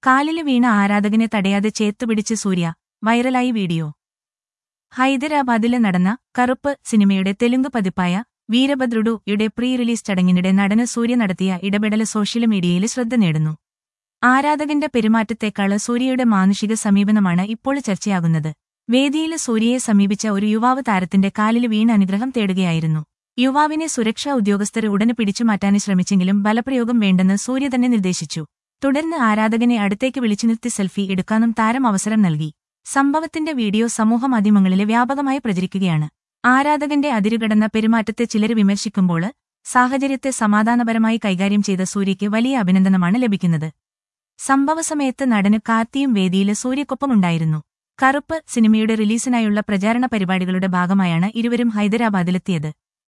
കാലില് വീണ ആരാധകനെ തടയാതെ ചേത്തുപിടിച്ച് സൂര്യ വൈറലായി വീഡിയോ ഹൈദരാബാദില് നടന്ന കറുപ്പ് സിനിമയുടെ തെലുങ്ക് പതിപ്പായ വീരഭദ്രുഡു യുടെ പ്രീ റിലീസ് ചടങ്ങിനിടെ നടന് സൂര്യ നടത്തിയ ഇടപെടല് സോഷ്യൽ മീഡിയയിൽ ശ്രദ്ധ നേടുന്നു ആരാധകന്റെ പെരുമാറ്റത്തെക്കാള് സൂര്യയുടെ മാനുഷിക സമീപനമാണ് ഇപ്പോൾ ചർച്ചയാകുന്നത് വേദിയില് സൂര്യയെ സമീപിച്ച ഒരു യുവാവ് താരത്തിന്റെ കാലില് വീണ് അനുഗ്രഹം തേടുകയായിരുന്നു യുവാവിനെ സുരക്ഷാ ഉദ്യോഗസ്ഥർ ഉടനെ പിടിച്ചുമാറ്റാൻ ശ്രമിച്ചെങ്കിലും ബലപ്രയോഗം വേണ്ടെന്ന് സൂര്യ തന്നെ നിർദ്ദേശിച്ചു തുടർന്ന് ആരാധകനെ അടുത്തേക്ക് വിളിച്ചു നിർത്തി സെൽഫി എടുക്കാനും താരം അവസരം നൽകി സംഭവത്തിന്റെ വീഡിയോ സമൂഹമാധ്യമങ്ങളിലെ വ്യാപകമായി പ്രചരിക്കുകയാണ് ആരാധകന്റെ അതിരുകടന്ന പെരുമാറ്റത്തെ ചിലർ വിമർശിക്കുമ്പോൾ സാഹചര്യത്തെ സമാധാനപരമായി കൈകാര്യം ചെയ്ത സൂര്യയ്ക്ക് വലിയ അഭിനന്ദനമാണ് ലഭിക്കുന്നത് സംഭവസമയത്ത് നടന് കാർത്തിയും വേദിയില് സൂര്യക്കൊപ്പമുണ്ടായിരുന്നു കറുപ്പ് സിനിമയുടെ റിലീസിനായുള്ള പ്രചാരണ പരിപാടികളുടെ ഭാഗമായാണ് ഇരുവരും ഹൈദരാബാദിലെത്തിയത്